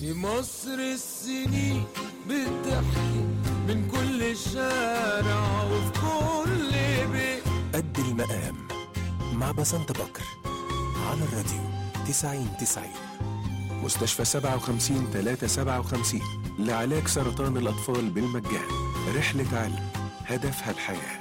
في مصر السنين بتحكي من كل شارع وفي كل بيت قد المقام مع بسنت بكر على الراديو 90 90 مستشفى 57 357 لعلاج سرطان الأطفال بالمجان رحلة علم هدفها الحياه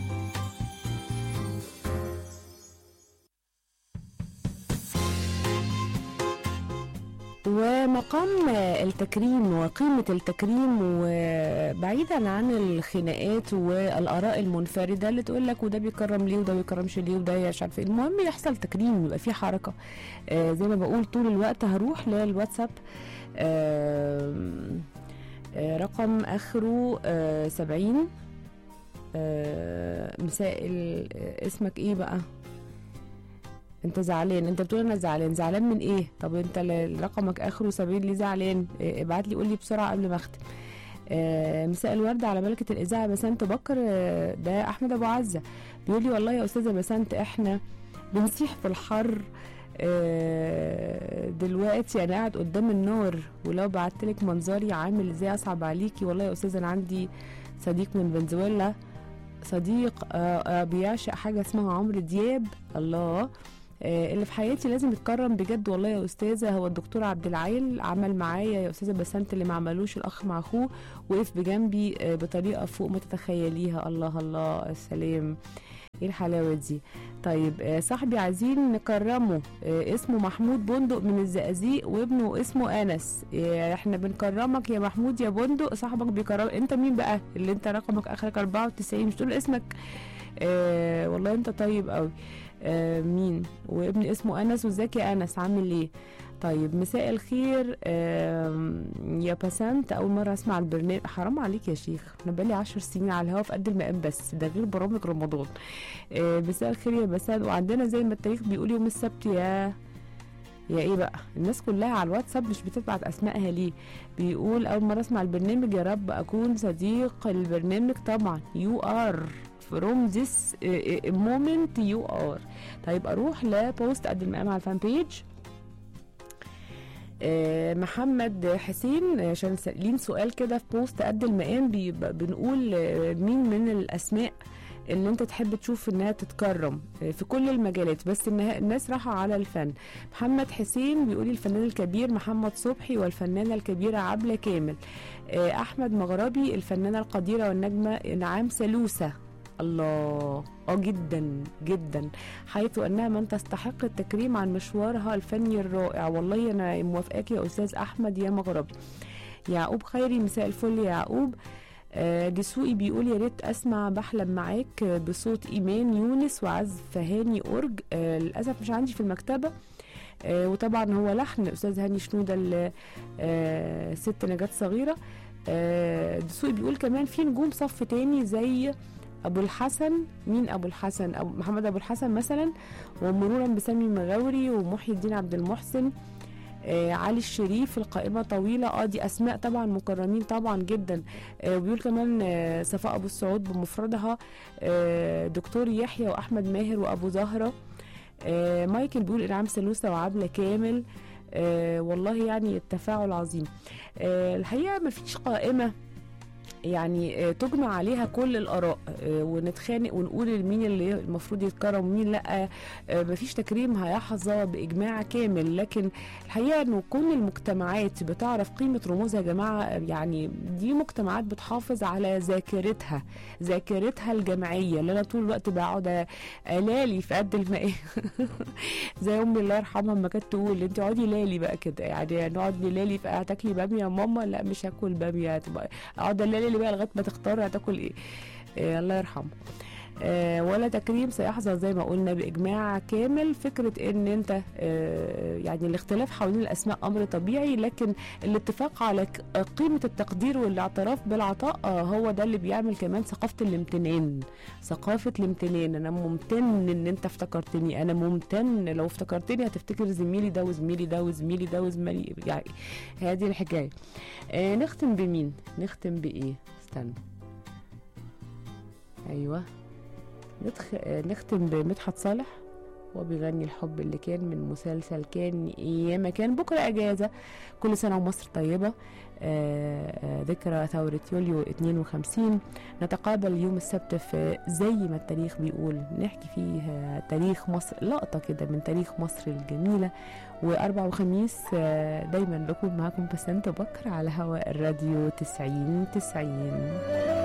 ومقام التكريم وقيمة التكريم وبعيدا عن الخناقات والآراء المنفردة اللي تقول لك وده بيكرم ليه وده بيكرمش ليه وده مش عارف ايه المهم يحصل تكريم يبقى في حركة آه زي ما بقول طول الوقت هروح للواتساب آه آه رقم آخره آه سبعين آه مساء اسمك ايه بقى انت زعلان انت بتقول انا زعلان زعلان من ايه طب انت رقمك اخره 70 ليه زعلان اه ابعت لي قول لي بسرعه قبل ما اختم اه مساء الورد على ملكه الاذاعه بسنت بكر اه ده احمد ابو عزه بيقول لي والله يا استاذه بسنت احنا بنسيح في الحر اه دلوقتي انا قاعد قدام النار ولو بعت لك منظري عامل ازاي اصعب عليكي والله يا استاذه انا عندي صديق من فنزويلا صديق آه بيعشق حاجه اسمها عمرو دياب الله اللي في حياتي لازم يتكرم بجد والله يا استاذه هو الدكتور عبد العال عمل معايا يا استاذه بسنت اللي ما عملوش الاخ مع اخوه وقف بجنبي بطريقه فوق ما تتخيليها الله الله السلام ايه الحلاوه دي طيب صاحبي عايزين نكرمه اسمه محمود بندق من الزقازيق وابنه اسمه انس احنا بنكرمك يا محمود يا بندق صاحبك بيكرم انت مين بقى اللي انت رقمك اخرك 94 مش تقول اسمك اه والله انت طيب قوي آه مين وابن اسمه انس وازيك يا انس عامل ايه طيب مساء الخير آه يا بسنت اول مره اسمع البرنامج حرام عليك يا شيخ انا بقالي عشر سنين على الهوا في قد المقام بس ده غير برامج رمضان آه مساء الخير يا بسنت وعندنا زي ما التاريخ بيقول يوم السبت يا يا ايه بقى الناس كلها على الواتساب مش بتبعت اسمائها ليه بيقول اول مره اسمع البرنامج يا رب اكون صديق البرنامج طبعا يو ار from this moment you are طيب اروح لبوست قد المقام على الفان بيج محمد حسين عشان سائلين سؤال كده في بوست قد المقام بنقول مين من الاسماء اللي انت تحب تشوف انها تتكرم في كل المجالات بس انها الناس راحة على الفن محمد حسين بيقول الفنان الكبير محمد صبحي والفنانة الكبيرة عبلة كامل احمد مغربي الفنانة القديرة والنجمة انعام سلوسة الله اه جدا جدا حيث انها من تستحق التكريم عن مشوارها الفني الرائع والله انا موافقاك يا استاذ احمد يا مغربي يعقوب خيري مساء الفل يا يعقوب آه دسوقي بيقول يا ريت اسمع بحلم معاك بصوت ايمان يونس وعزف فهاني اورج آه للاسف مش عندي في المكتبه آه وطبعا هو لحن الاستاذ هاني شنوده آه ست نجاة صغيره آه دسوقي بيقول كمان في نجوم صف تاني زي ابو الحسن مين ابو الحسن أبو محمد ابو الحسن مثلا ومرورا بسامي مغاوري ومحي الدين عبد المحسن آه علي الشريف القائمه طويله اه دي اسماء طبعا مكرمين طبعا جدا آه وبيقول كمان آه صفاء ابو السعود بمفردها آه دكتور يحيى واحمد ماهر وابو زهره آه مايكل بيقول انعام سلوسه وعبله كامل آه والله يعني التفاعل عظيم آه الحقيقه مفيش قائمه يعني تجمع عليها كل الاراء ونتخانق ونقول مين اللي المفروض يتكرم ومين لا مفيش تكريم هيحظى باجماع كامل لكن الحقيقه انه كل المجتمعات بتعرف قيمه رموزها يا جماعه يعني دي مجتمعات بتحافظ على ذاكرتها ذاكرتها الجماعيه اللي انا طول الوقت بقعد الالي في قد الماء زي امي الله يرحمها لما كانت تقول انت اقعدي لالي بقى كده يعني نقعد نلالي هتاكلي باميه يا ماما لا مش هاكل باميه اقعد الالي اللي بقى لغايه ما تختار هتاكل ايه, إيه الله يرحمه آه ولا تكريم سيحظى زي ما قلنا باجماع كامل فكره ان انت آه يعني الاختلاف حوالين الاسماء امر طبيعي لكن الاتفاق على قيمه التقدير والاعتراف بالعطاء آه هو ده اللي بيعمل كمان ثقافه الامتنان ثقافه الامتنان انا ممتن ان انت افتكرتني انا ممتن لو افتكرتني هتفتكر زميلي ده وزميلي ده وزميلي ده وزميلي يعني هذه الحكايه آه نختم بمين نختم بايه استنى ايوه ندخ... نختم بمدحت صالح هو بيغني الحب اللي كان من مسلسل كان يا ما كان بكرة أجازة كل سنة ومصر طيبة آه، آه، ذكرى ثورة يوليو 52 نتقابل يوم السبت في زي ما التاريخ بيقول نحكي فيه آه، تاريخ مصر لقطة كده من تاريخ مصر الجميلة وأربع وخميس آه، دايما بكون معاكم بسنت بكر على هواء الراديو 90 90